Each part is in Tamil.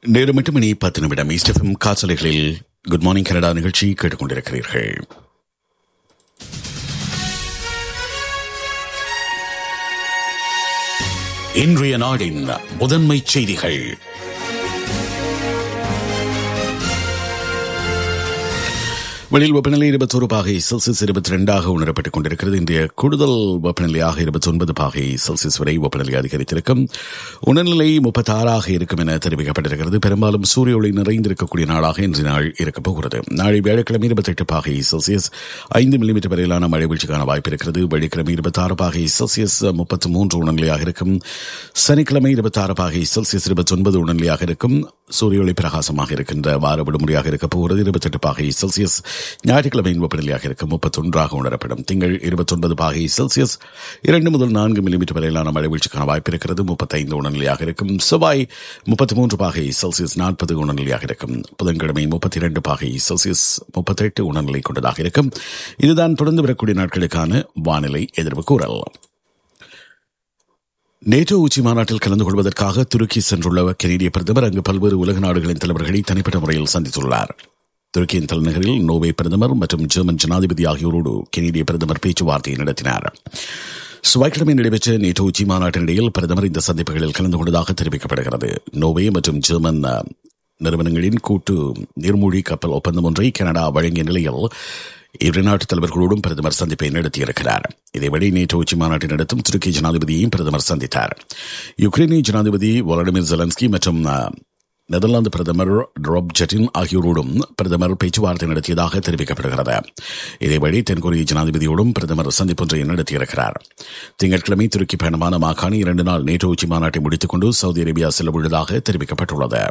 நேரம் எட்டு மணி பத்து நிமிடம் ஈஸ்டெஃபம் காசலைகளில் குட் மார்னிங் கனடா நிகழ்ச்சி கேட்டுக்கொண்டிருக்கிறீர்கள் இன்றைய நாடின் முதன்மை செய்திகள் வெளியில் வெப்பநிலை இருபத்தொரு பாகை செல்சியஸ் இருபத்தி ரெண்டாக உணரப்பட்டுக் கொண்டிருக்கிறது இன்றைய கூடுதல் வெப்பநிலையாக இருபத்தி ஒன்பது பாகை செல்சியஸ் வரை வெப்பநிலை அதிகரித்திருக்கும் உணர்நிலை முப்பத்தாறாக இருக்கும் என தெரிவிக்கப்பட்டிருக்கிறது பெரும்பாலும் சூரிய ஒளி நிறைந்திருக்கக்கூடிய நாளாக இன்று நாள் இருக்கப் போகிறது நாளை வியாழக்கிழமை இருபத்தெட்டு பாகை செல்சியஸ் ஐந்து மில்லிமீட்டர் வரையிலான மழை வீழ்ச்சிக்கான வாய்ப்பு இருக்கிறது வெள்ளிக்கிழமை இருபத்தாறு பாகை செல்சியஸ் முப்பத்தி மூன்று உணர்நிலையாக இருக்கும் சனிக்கிழமை இருபத்தாறு பாகை செல்சியஸ் இருபத்தி ஒன்பது உணர்நிலையாக இருக்கும் சூரிய ஒளி பிரகாசமாக இருக்கின்ற வார விடுமுறையாக இருக்கப் போகிறது இருபத்தெட்டு பாகை செல்சியஸ் ஞாயிற்றுக்கிழமையின் வெப்பநிலையாக இருக்கும் முப்பத்தொன்றாக உணரப்படும் திங்கள் இருபத்தொன்பது பாகை செல்சியஸ் இரண்டு முதல் நான்கு மில்லிமீட்டர் வரையிலான மழை வீழ்ச்சிக்கான வாய்ப்பு இருக்கிறது முப்பத்தைந்து உணர்நிலையாக இருக்கும் செவ்வாய் முப்பத்தி மூன்று பாகை செல்சியஸ் நாற்பது உணர்நிலையாக இருக்கும் புதன்கிழமை முப்பத்தி இரண்டு பாகை செல்சியஸ் முப்பத்தெட்டு உணர்நிலை கொண்டதாக இருக்கும் இதுதான் தொடர்ந்து வரக்கூடிய நாட்களுக்கான வானிலை எதிர்வு கூறல் நேட்டோ உச்சி மாநாட்டில் கலந்து கொள்வதற்காக துருக்கி சென்றுள்ள கெனடிய பிரதமர் அங்கு பல்வேறு உலக நாடுகளின் தலைவர்களை தனிப்பட்ட முறையில் சந்தித்துள்ளார் துருக்கியின் தலைநகரில் நோவே பிரதமர் மற்றும் ஜெர்மன் ஜனாதிபதி ஆகியோரோடு கெனடிய பிரதமர் பேச்சுவார்த்தை நடத்தினார் செவ்வாய்க்கிழமை நடைபெற்ற நேட்டோ உச்சி மாநாட்டினிடையில் பிரதமர் இந்த சந்திப்புகளில் கலந்து கொண்டதாக தெரிவிக்கப்படுகிறது நோவே மற்றும் ஜெர்மன் நிறுவனங்களின் கூட்டு நீர்மூழ்கி கப்பல் ஒப்பந்தம் ஒன்றை கனடா வழங்கிய நிலையில் இரு நாட்டு தலைவர்களோடும் பிரதமர் சந்திப்பை நடத்தியிருக்கிறார் இதேபடி நேற்று உச்சி மாநாட்டை நடத்தும் துருக்கி ஜனாதிபதியையும் பிரதமர் சந்தித்தார் யுக்ரைனிய ஜனாதிபதி வொலடிமிர் ஜெலன்ஸ்கி மற்றும் நெதர்லாந்து பிரதமர் ட்ராப் ஜெட்டின் ஆகியோரோடும் பிரதமர் பேச்சுவார்த்தை நடத்தியதாக தெரிவிக்கப்படுகிறது இதேபடி தென்கொரிய ஜனாதிபதியோடும் பிரதமர் சந்திப்பொன்றை நடத்தியிருக்கிறார் திங்கட்கிழமை துருக்கி பயணமான மாகாணி இரண்டு நாள் நேற்று உச்சி மாநாட்டை முடித்துக் கொண்டு சவுதி அரேபியா செல்லவுள்ளதாக தெரிவிக்கப்பட்டுள்ளது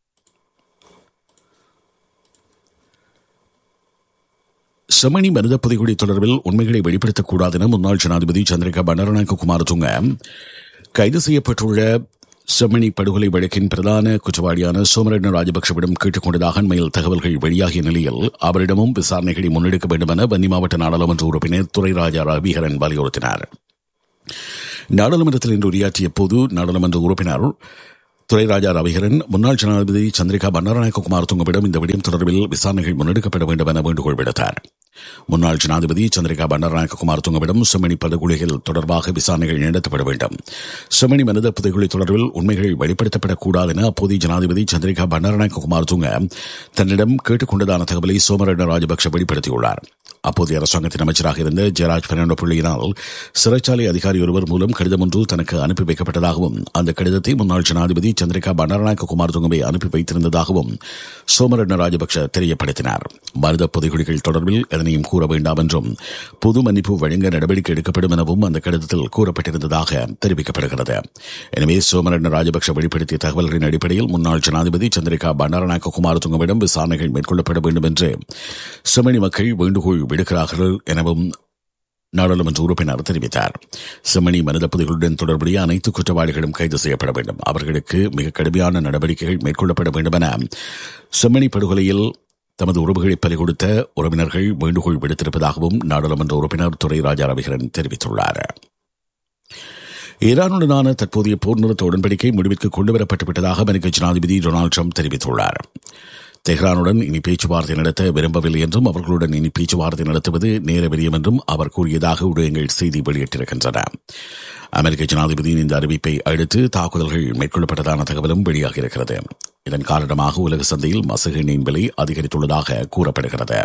செமணி மனித புதைகுடி தொடர்பில் உண்மைகளை வெளிப்படுத்தக்கூடாது என முன்னாள் ஜனாதிபதி சந்திரிகா பண்டரநாயக்க குமாரதுங்க கைது செய்யப்பட்டுள்ள செம்மணி படுகொலை வழக்கின் பிரதான குற்றவாளியான சோமரட்ன ராஜபக்சவிடம் கேட்டுக் கொண்டதாக அண்மையில் தகவல்கள் வெளியாகிய நிலையில் அவரிடமும் விசாரணைகளை முன்னெடுக்க வேண்டும் என வன்னி மாவட்ட நாடாளுமன்ற உறுப்பினர் துரைராஜா ரவிகரன் வலியுறுத்தினார் நாடாளுமன்றத்தில் இன்று உரையாற்றிய போது நாடாளுமன்ற உறுப்பினர் துரைராஜா ரவிகரன் முன்னாள் ஜனாதிபதி சந்திரிகா பண்டாரநாயக்க குமார் துங்கவிடம் இந்த விடயம் தொடர்பில் விசாரணைகள் முன்னெடுக்கப்பட வேண்டும் என வேண்டுகோள் விடுத்தார் முன்னாள் ஜனாதிபதி சந்திரிகா பண்டாரநாயக்க குமார் துங்கவிடம் செம்மணி படுகொலைகள் தொடர்பாக விசாரணைகள் நடத்தப்பட வேண்டும் செம்மணி மனித புதைகுழி தொடர்பில் உண்மைகள் வெளிப்படுத்தப்படக்கூடாது என அப்போதைய ஜனாதிபதி சந்திரிகா பண்டாரநாயக்க குமார் துங்க தன்னிடம் கேட்டுக் கொண்டதான தகவலை சோமரண்ண ராஜபக்ஷ வெளிப்படுத்தியுள்ளார் அப்போதைய அரசாங்கத்தின் அமைச்சராக இருந்த ஜெயராஜ் பெர்னாண்டோ பிள்ளையினால் சிறைச்சாலை அதிகாரி ஒருவர் மூலம் கடிதம் ஒன்று தனக்கு அனுப்பி வைக்கப்பட்டதாகவும் அந்த கடிதத்தை முன்னாள் ஜனாதிபதி சந்திரிகா பண்டாரநாயக்க குமார் துங்கவை அனுப்பி வைத்திருந்ததாகவும் சோமரண்ண ராஜபக்ஷ தெரியப்படுத்தினார் மனித புதைகுழிகள் தொடர்பில் எதனையும் கூற வேண்டாம் என்றும் பொது மன்னிப்பு வழங்க நடவடிக்கை எடுக்கப்படும் எனவும் அந்த கடிதத்தில் கூறப்பட்டிருந்ததாக தெரிவிக்கப்படுகிறது எனவே சோமரண்ண ராஜபக்ஷ வெளிப்படுத்திய தகவல்களின் அடிப்படையில் முன்னாள் ஜனாதிபதி சந்திரிகா பண்டாரநாயக்க குமார் துங்கவிடம் விசாரணைகள் மேற்கொள்ளப்பட வேண்டும் என்று செம்மணி மக்கள் வேண்டுகோள் விடுக்கிறார்கள் எனவும் நாடாளுமன்ற உறுப்பினர் தெரிவித்தார் செம்மணி மனித புதைகளுடன் தொடர்புடைய அனைத்து குற்றவாளிகளும் கைது செய்யப்பட வேண்டும் அவர்களுக்கு மிக கடுமையான நடவடிக்கைகள் மேற்கொள்ளப்பட வேண்டும் என செம்மணி படுகொலையில் தமது உறவுகளை பறிகொடுத்த உறவினர்கள் வேண்டுகோள் விடுத்திருப்பதாகவும் நாடாளுமன்ற உறுப்பினர் துரை ராஜா ரவிகரன் தெரிவித்துள்ளார் ஈரானுடனான தற்போதைய போர் நிறுத்த உடன்படிக்கை முடிவிற்கு கொண்டுவரப்பட்டு விட்டதாக அமெரிக்க ஜனாதிபதி டொனால்டு ட்ரம்ப் தெரிவித்துள்ளார் தெஹ்ரானுடன் இனி பேச்சுவார்த்தை நடத்த விரும்பவில்லை என்றும் அவர்களுடன் இனி பேச்சுவார்த்தை நடத்துவது நேர விரியம் என்றும் அவர் கூறியதாக ஊடகங்கள் செய்தி வெளியிட்டிருக்கின்றன அமெரிக்க ஜனாதிபதியின் இந்த அறிவிப்பை அடுத்து தாக்குதல்கள் மேற்கொள்ளப்பட்டதான தகவலும் வெளியாகியிருக்கிறது இதன் காரணமாக உலக சந்தையில் மசகு எண்ணெயின் விலை அதிகரித்துள்ளதாக கூறப்படுகிறது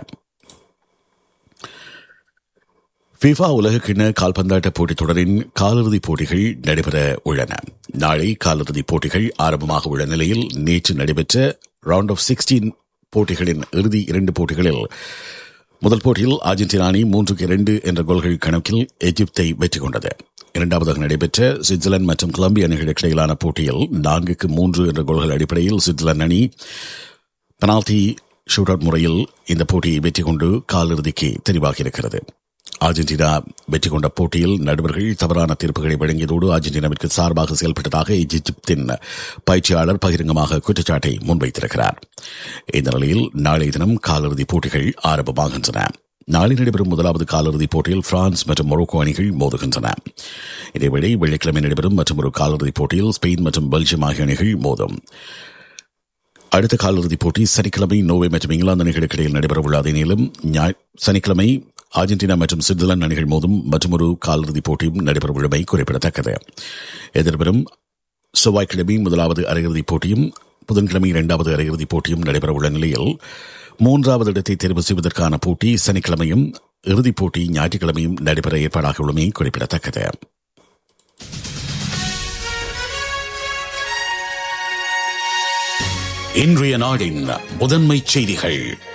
ஃபிஃபா உலகக்கிண்ண கால்பந்தாட்ட போட்டித் தொடரின் காலிறுதிப் போட்டிகள் நடைபெற உள்ளன நாளை காலிறுதிப் போட்டிகள் ஆரம்பமாக உள்ள நிலையில் நேற்று நடைபெற்ற ரவுண்ட் ஆஃப் சிக்ஸ்டீன் போட்டிகளின் இறுதி இரண்டு போட்டிகளில் முதல் போட்டியில் அர்ஜென்டினா அணி மூன்றுக்கு இரண்டு என்ற கோல்கள் கணக்கில் எகிப்தை வெற்றி கொண்டது இரண்டாவதாக நடைபெற்ற சுவிட்சர்லாந்து மற்றும் கொலம்பியா அணிகளுக்கு இடையிலான போட்டியில் நான்குக்கு மூன்று என்ற கோல்கள் அடிப்படையில் சுவிட்சர்லாந்து அணி பெனால்டி ஷூட் அவுட் முறையில் இந்த போட்டியை வெற்றி கொண்டு காலிறுதிக்கு தெரிவாகியிருக்கிறது அர்ஜென்டினா வெற்றி கொண்ட போட்டியில் நடுவர்கள் தவறான தீர்ப்புகளை வழங்கியதோடு அர்ஜென்டினாவிற்கு சார்பாக செயல்பட்டதாக எகிப்தின் பயிற்சியாளர் பகிரங்கமாக குற்றச்சாட்டை முன்வைத்திருக்கிறார் இந்த நிலையில் நாளைய தினம் காலிறுதிப் போட்டிகள் ஆரம்பமாகின்றன நாளை நடைபெறும் முதலாவது காலிறுதிப் போட்டியில் பிரான்ஸ் மற்றும் மொரோக்கோ அணிகள் மோதுகின்றன இதேவேளை வெள்ளிக்கிழமை நடைபெறும் மற்றும் ஒரு காலிறுதிப் போட்டியில் ஸ்பெயின் மற்றும் பெல்ஜியம் ஆகிய அணிகள் மோதும் அடுத்த காலிறுதிப் போட்டி சனிக்கிழமை நோவே மற்றும் இங்கிலாந்து அணிகளுக்கு இடையில் நடைபெறவுள்ள அதே நேரம் ஞாய்- சனிக்கிழமை அர்ஜென்டினா மற்றும் சுவிட்சர்லாந்து அணிகள் மோதும் மற்றொரு காலிறுதிப் போட்டியும் நடைபெறவுள்ளமை குறிப்பிடத்தக்கது எதிர்வரும் செவ்வாய்க்கிழமை முதலாவது அரையிறுதிப் போட்டியும் புதன்கிழமை இரண்டாவது அரையிறுதிப் போட்டியும் நடைபெறவுள்ள நிலையில் மூன்றாவது இடத்தை தேர்வு செய்வதற்கான போட்டி சனிக்கிழமையும் இறுதிப் போட்டி ஞாயிற்றுக்கிழமையும் நடைபெற ஏற்பாடாக உள்ளமை குறிப்பிடத்தக்கது இன்றைய நாடின் முதன்மை செய்திகள்